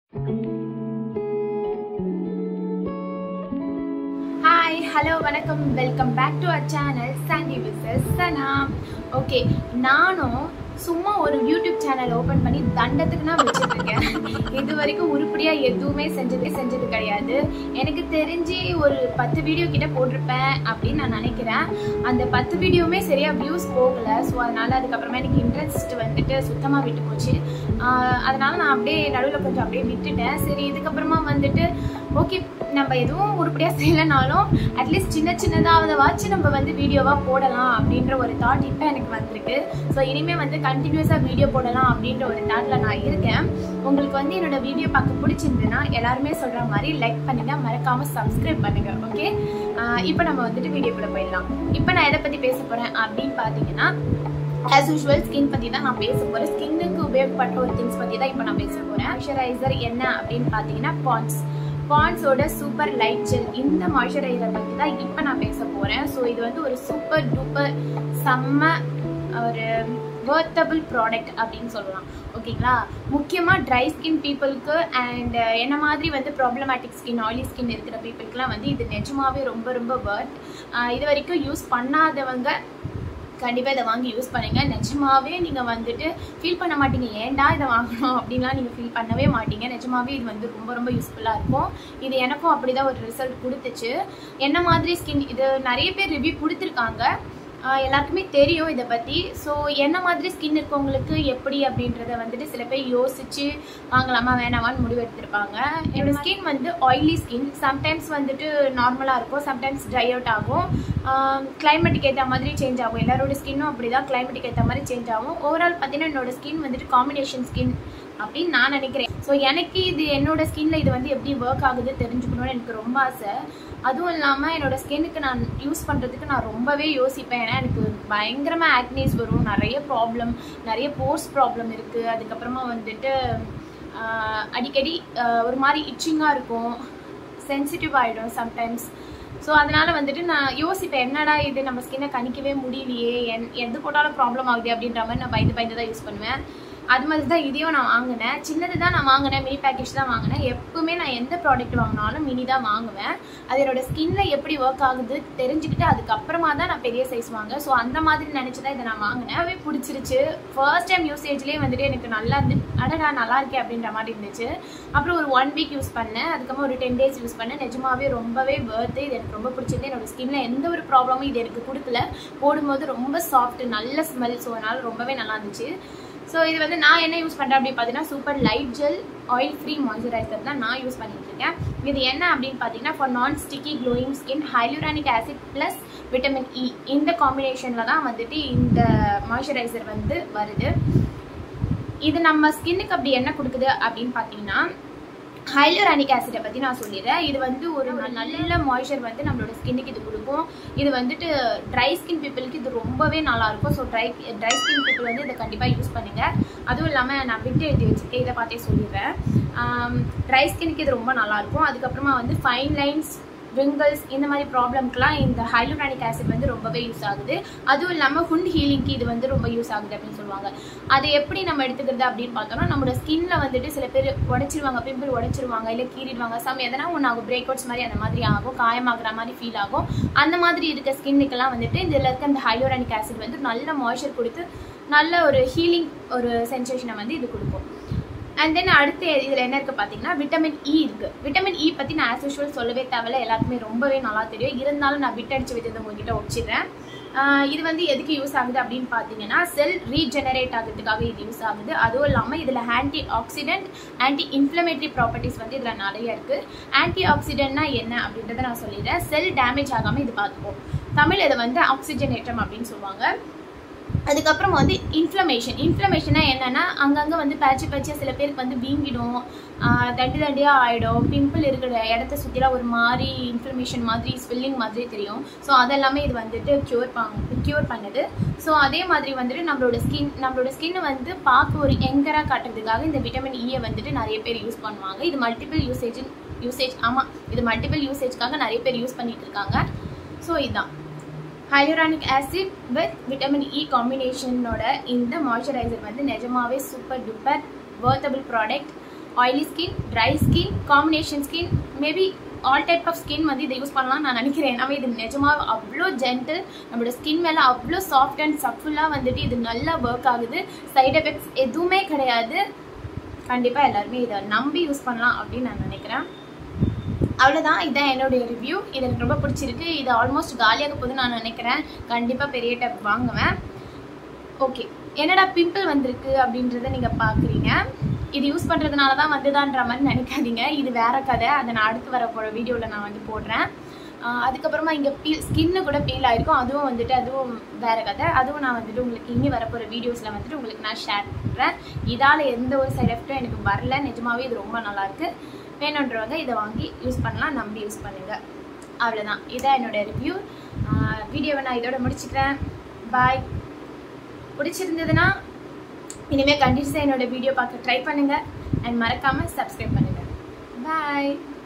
hi hello வணக்கம் welcome back to our channel சண்டி விசஸ் சனா ஓகே நானும் சும்மா ஒரு யூடியூப் சேனல் ஓப்பன் பண்ணி தண்டத்துக்கு நான் வச்சுட்டு இருக்கேன் இது வரைக்கும் உருப்படியா எதுவுமே செஞ்சதே செஞ்சது கிடையாது எனக்கு தெரிஞ்சு ஒரு பத்து வீடியோ கிட்ட போட்டிருப்பேன் அப்படின்னு நான் நினைக்கிறேன் அந்த பத்து வீடியோவுமே சரியா வியூஸ் போகல ஸோ அதனால அதுக்கப்புறமா எனக்கு இன்ட்ரெஸ்ட் வந்துட்டு சுத்தமாக விட்டு போச்சு ஆஹ் அதனால நான் அப்படியே நடுவில் கொஞ்சம் அப்படியே விட்டுட்டேன் சரி இதுக்கப்புறமா வந்துட்டு ஓகே நம்ம எதுவும் உருப்படியாக செய்யலைனாலும் அட்லீஸ்ட் சின்ன சின்னதாவது வாச்சு நம்ம வந்து வீடியோவாக போடலாம் அப்படின்ற ஒரு தாட் இப்போ எனக்கு வந்திருக்கு ஸோ இனிமேல் வந்து கண்டினியூஸாக வீடியோ போடலாம் அப்படின்ற ஒரு தாட்டில் நான் இருக்கேன் உங்களுக்கு வந்து என்னோட வீடியோ பார்க்க பிடிச்சிருந்துன்னா எல்லாருமே சொல்கிற மாதிரி லைக் பண்ணுங்க மறக்காமல் சப்ஸ்கிரைப் பண்ணுங்க ஓகே இப்போ நம்ம வந்துட்டு வீடியோக்குள்ளே போயிடலாம் இப்போ நான் எதை பற்றி பேச போகிறேன் அப்படின்னு பார்த்தீங்கன்னா ஆஸ் யூஷுவல் ஸ்கின் பற்றி தான் நான் பேச போகிறேன் ஸ்கின்னுக்கு உபயோகப்பட்ட ஒரு திங்ஸ் பற்றி தான் இப்போ நான் பேச போகிறேன் மாய்ஸ்சரைசர் என்ன அப்படின்னு பார்த்தீங்கன்னா பாண்ட்ஸ் பாண்ட்ஸோட சூப்பர் லைட் ஜெல் இந்த மாய்ஸ்சரைசர் பற்றி தான் இப்போ நான் பேச போகிறேன் ஸோ இது வந்து ஒரு சூப்பர் டூப்பர் செம்ம ஒரு வர்த்தபிள் ப்ராடக்ட் அப்படின்னு சொல்லலாம் ஓகேங்களா முக்கியமாக ட்ரை ஸ்கின் பீப்புளுக்கு அண்ட் என்ன மாதிரி வந்து ப்ராப்ளமேட்டிக் ஸ்கின் ஆயிலி ஸ்கின் இருக்கிற பீப்புளுக்குலாம் வந்து இது நிஜமாவே ரொம்ப ரொம்ப வர்த் இது வரைக்கும் யூஸ் பண்ணாதவங்க கண்டிப்பாக இதை வாங்கி யூஸ் பண்ணுங்க நிஜமாவே நீங்கள் வந்துட்டு ஃபீல் பண்ண மாட்டீங்க ஏன்டா இதை வாங்கணும் அப்படின்லாம் நீங்கள் ஃபீல் பண்ணவே மாட்டீங்க நிஜமாவே இது வந்து ரொம்ப ரொம்ப யூஸ்ஃபுல்லாக இருக்கும் இது எனக்கும் அப்படி தான் ஒரு ரிசல்ட் கொடுத்துச்சு என்ன மாதிரி ஸ்கின் இது நிறைய பேர் ரிவ்யூ கொடுத்துருக்காங்க ஆஹ் எல்லாருக்குமே தெரியும் இதை பற்றி ஸோ என்ன மாதிரி ஸ்கின் இருக்கவங்களுக்கு எப்படி அப்படின்றத வந்துட்டு சில பேர் யோசிச்சு வாங்கலாமா வேணாமான்னு முடிவு எடுத்திருப்பாங்க என்னோட ஸ்கின் வந்து ஆயிலி ஸ்கின் சம்டைம்ஸ் வந்துட்டு நார்மலாக இருக்கும் சம்டைம்ஸ் ட்ரை அவுட் ஆகும் கிளைமேட்டுக்கு ஏற்ற மாதிரி சேஞ்ச் ஆகும் எல்லாரோட ஸ்கின்னும் அப்படி தான் கிளைமேட்டுக்கு ஏற்ற மாதிரி சேஞ்ச் ஆகும் ஓவரால் பார்த்தீங்கன்னா என்னோட ஸ்கின் வந்துட்டு காம்பினேஷன் ஸ்கின் அப்படின்னு நான் நினைக்கிறேன் ஸோ எனக்கு இது என்னோட ஸ்கின்ல இது வந்து எப்படி ஒர்க் ஆகுது தெரிஞ்சுக்கணும்னு எனக்கு ரொம்ப ஆசை அதுவும் இல்லாமல் என்னோட ஸ்கின்னுக்கு நான் யூஸ் பண்ணுறதுக்கு நான் ரொம்பவே யோசிப்பேன் ஏன்னா எனக்கு பயங்கரமாக ஆக்னேஸ் வரும் நிறைய ப்ராப்ளம் நிறைய போர்ஸ் ப்ராப்ளம் இருக்குது அதுக்கப்புறமா வந்துட்டு ஆஹ், அடிக்கடி ஆஹ், ஒரு மாதிரி இச்சிங்காக இருக்கும் சென்சிட்டிவ் ஆகிடும் சம்டைம்ஸ் ஸோ அதனால வந்துட்டு நான் யோசிப்பேன் என்னடா இது நம்ம ஸ்கின்னை கணிக்கவே முடியலையே என் எது போட்டாலும் ப்ராப்ளம் ஆகுது அப்படின்ற மாதிரி நான் பயந்து பயந்து தான் யூஸ் பண்ணுவேன் அது மாதிரி தான் இதையும் நான் வாங்கினேன் சின்னது தான் நான் வாங்கினேன் மினி பேக்கேஜ் தான் வாங்கினேன் எப்பவுமே நான் எந்த ப்ராடக்ட் வாங்கினாலும் மினி தான் வாங்குவேன் அது என்னோட ஸ்கின்ல எப்படி ஒர்க் ஆகுது தெரிஞ்சுக்கிட்டு அதுக்கப்புறமா தான் நான் பெரிய சைஸ் வாங்க ஸோ அந்த மாதிரி நினச்சி தான் இதை நான் வாங்கினேன் அவே பிடிச்சிருச்சு ஃபர்ஸ்ட் டைம் யூசேஜ்லேயே வந்துட்டு எனக்கு நல்லா இருந்து அடடா நல்லா இருக்கே அப்படின்ற மாதிரி இருந்துச்சு அப்புறம் ஒரு ஒன் வீக் யூஸ் பண்ணேன் அதுக்கப்புறம் ஒரு டென் டேஸ் யூஸ் பண்ணேன் நிஜமாவே ரொம்பவே வேர்த்து இது எனக்கு ரொம்ப பிடிச்சது என்னோட ஸ்கின்ல எந்த ஒரு ப்ராப்ளமும் இது எனக்கு கொடுக்கல போடும்போது ரொம்ப சாஃப்ட் நல்ல ஸ்மெல் ஸோ அதனால ரொம்பவே நல்லா இருந்துச்சு ஸோ இது வந்து நான் என்ன யூஸ் பண்ணுறேன் அப்படின்னு பார்த்தீங்கன்னா super light gel oil free moisturiser தான் நான் யூஸ் பண்ணிட்டு இருக்கேன் இது என்ன அப்படின்னு பார்த்தீங்கன்னா for non sticky glowing skin hyaluronic acid plus vitamin E இந்த காம்பினேஷனில் தான் வந்துட்டு இந்த மாய்ஸ்சரைசர் வந்து வருது இது நம்ம ஸ்கின்னுக்கு அப்படி என்ன கொடுக்குது அப்படின்னு பார்த்தீங்கன்னா ஹைலரானிக் ஆசிடை பற்றி நான் சொல்லிடுறேன் இது வந்து ஒரு ந- நல்ல மாய்ஸ்சர் வந்து நம்மளோட ஸ்கின்னுக்கு இது கொடுக்கும் இது வந்துட்டு ட்ரை ஸ்கின் பீப்புளுக்கு இது ரொம்பவே நல்லா இருக்கும் so dry dry skin people வந்து இதை கண்டிப்பாக யூஸ் பண்ணுங்க அதுவும் இல்லாமல் நான் விட்டு எழுதி வச்சுருக்கேன் இதை பார்த்தே சொல்லிடுறேன் ட்ரை ஸ்கின்னுக்கு இது ரொம்ப நல்லா இருக்கும் அதுக்கப்புறமா வந்து ஃபைன் லைன்ஸ் ரிங்கிள்ஸ் இந்த மாதிரி ப்ராப்ளம்க்குலாம் இந்த ஹைலூரானிக் ஆசிட் வந்து ரொம்பவே யூஸ் ஆகுது அதுவும் இல்லாமல் ஹுண்ட் ஹீலிங்க்கு இது வந்து ரொம்ப யூஸ் ஆகுது அப்படின்னு சொல்லுவாங்க அது எப்படி நம்ம எடுத்துக்கிறது அப்படின்னு பார்த்தோம்னா நம்மளோட ஸ்கின்ல வந்துட்டு சில பேர் உடைச்சிருவாங்க பிம்பிள் உடைச்சிருவாங்க இல்லை கீறிடுவாங்க சம் எதனா ஒன்று ஆகும் பிரேக் அவுட்ஸ் மாதிரி அந்த மாதிரி ஆகும் காயமாகிற மாதிரி ஃபீல் ஆகும் அந்த மாதிரி இருக்க ஸ்கின்னுக்கெல்லாம் வந்துட்டு இதில் இருக்க இந்த ஹைலூரானிக் ஆசிட் வந்து நல்ல மாய்ஸ்சர் கொடுத்து நல்ல ஒரு ஹீலிங் ஒரு சென்சேஷனை வந்து இது கொடுக்கும் அண்ட் தென் அடுத்து இதில் என்ன இருக்குது பார்த்தீங்கன்னா விட்டமின் இ இருக்குது விட்டமின் இ பற்றி நான் ஆஸ் யூஷுவல் சொல்லவே தேவையில்ல எல்லாருக்குமே ரொம்பவே நல்லா தெரியும் இருந்தாலும் நான் விட்டடிச்சு விட்டதை உங்ககிட்ட ஒப்பிச்சிடுறேன் ஆஹ் இது வந்து எதுக்கு யூஸ் ஆகுது அப்படின்னு பார்த்தீங்கன்னா செல் ரீஜெனரேட் ஆகிறதுக்காக இது யூஸ் ஆகுது அதுவும் இல்லாமல் இதில் antioxidant anti inflammatory properties வந்து இதில் நிறைய இருக்குது ஆன்டி ஆக்சிடென்ட்னா என்ன அப்படின்றத நான் சொல்லிடுறேன் செல் டேமேஜ் ஆகாமல் இது பார்த்துப்போம் தமிழ் இதை வந்து ஆக்சிஜனேற்றம் அப்படின்னு சொல்லுவாங்க அதுக்கப்புறம் வந்து இன்ஃப்ளமேஷன் இன்ஃப்ளமேஷனா என்னன்னா அங்கங்கே வந்து பேச்சு பேச்சியாக சில பேருக்கு வந்து வீங்கிடும் ஆஹ் தண்டி தண்டியாக ஆகிடும் பிம்பிள் இருக்கிற இடத்த சுற்றிலாம் ஒரு மாதிரி இன்ஃப்ளமேஷன் மாதிரி ஸ்வெல்லிங் மாதிரி தெரியும் ஸோ அதெல்லாமே இது வந்துட்டு க்யூர் பண்ண க்யூர் பண்ணுது ஸோ அதே மாதிரி வந்துட்டு நம்மளோட ஸ்கின் நம்மளோட ஸ்கின் வந்து பார்க்க ஒரு எங்கராக காட்டுறதுக்காக இந்த விட்டமின் இயை வந்துட்டு நிறைய பேர் யூஸ் பண்ணுவாங்க இது மல்டிபிள் யூசேஜ் யூசேஜ் ஆமாம் இது மல்டிபிள் யூசேஜ்க்காக நிறைய பேர் யூஸ் பண்ணிட்டு இருக்காங்க ஸோ இதுதான் hyaluronic acid with vitamin E காம்பினேஷனோட இந்த மாய்ஸ்சரைசர் வந்து நிஜமாவே super duper worthable product oily skin dry skin combination skin maybe all type of skin வந்து இதை யூஸ் பண்ணலாம் நான் நினைக்கிறேன் ஏன்னா இது நிஜமாக அவ்வளோ ஜென்டில் நம்மளோட ஸ்கின் மேலே அவ்வளோ சாஃப்ட் அண்ட் சஃபுல்லாக வந்துட்டு இது நல்லா ஒர்க் ஆகுது சைட் எஃபெக்ட்ஸ் எதுவுமே கிடையாது கண்டிப்பாக எல்லாருமே இதை நம்பி யூஸ் பண்ணலாம் அப்படின்னு நான் நினைக்கிறேன் அவ்வளோதான் இதான் என்னுடைய ரிவ்யூ இது எனக்கு ரொம்ப பிடிச்சிருக்கு இது ஆல்மோஸ்ட் காலியாக போகுதுன்னு நான் நினைக்கிறேன் கண்டிப்பாக பெரிய டப் வாங்குவேன் ஓகே என்னடா பிம்பிள் வந்திருக்கு அப்படின்றத நீங்கள் பார்க்குறீங்க இது யூஸ் பண்ணுறதுனால தான் வந்துதான்ற மாதிரி நினைக்காதீங்க இது வேற கதை அதை நான் அடுத்து வர போகிற வீடியோவில் நான் வந்து போடுறேன் ஆஹ் அதுக்கப்புறமா இங்கே பீல் ஸ்கின்னு கூட பீல் ஆயிருக்கும் அதுவும் வந்துட்டு அதுவும் வேற கதை அதுவும் நான் வந்துட்டு உங்களுக்கு இனி வரப்போகிற வீடியோஸில் வந்துட்டு உங்களுக்கு நான் ஷேர் பண்ணுறேன் இதால் எந்த ஒரு சைட் எஃபெக்ட்டும் எனக்கு வரல நிஜமாவே இது ரொம்ப நல்லாயிருக்கு வேணுன்றவங்க இதை வாங்கி யூஸ் பண்ணலாம் நம்பி யூஸ் பண்ணுங்க அவ்வளோதான் இதான் என்னோட ரிவ்யூ வீடியோவை நான் இதோட முடிச்சுக்கிறேன் பாய் பிடிச்சிருந்ததுன்னா இனிமேல் கண்டிப்பாக என்னோட வீடியோ பார்க்க ட்ரை பண்ணுங்கள் அண்ட் மறக்காமல் சப்ஸ்கிரைப் பண்ணுங்கள் பாய்